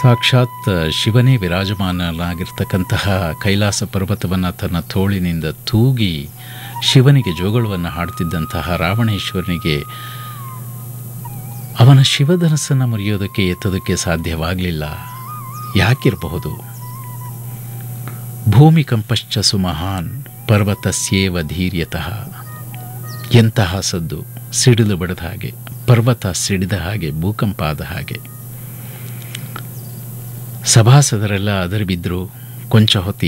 ಸಾಕ್ಷಾತ್ ಶಿವನೇ ವಿರಾಜಮಾನನಾಗಿರ್ತಕ್ಕಂತಹ ಕೈಲಾಸ ಪರ್ವತವನ್ನು ತನ್ನ ತೋಳಿನಿಂದ ತೂಗಿ ಶಿವನಿಗೆ ಜೋಗಳವನ್ನು ಹಾಡ್ತಿದ್ದಂತಹ ರಾವಣೇಶ್ವರನಿಗೆ ಅವನ ಶಿವಧನಸ್ಸನ್ನು ಮುರಿಯೋದಕ್ಕೆ ಎತ್ತೋದಕ್ಕೆ ಸಾಧ್ಯವಾಗಲಿಲ್ಲ ಯಾಕಿರಬಹುದು ಭೂಮಿಕಂಪಶ್ಚ ಸುಮಹಾನ್ ಪರ್ವತಸ್ಯೇವ ಧೀರ್ಯತಃ ಎಂತಹ ಸದ್ದು ಸಿಡಿಲು ಬಡದ ಹಾಗೆ ಪರ್ವತ ಸಿಡಿದ ಹಾಗೆ ಭೂಕಂಪ ಆದ ಹಾಗೆ ಸಭಾಸದರೆಲ್ಲ ಅದರಿ ಬಿದ್ದರು ಕೊಂಚ ಹೊತ್ತು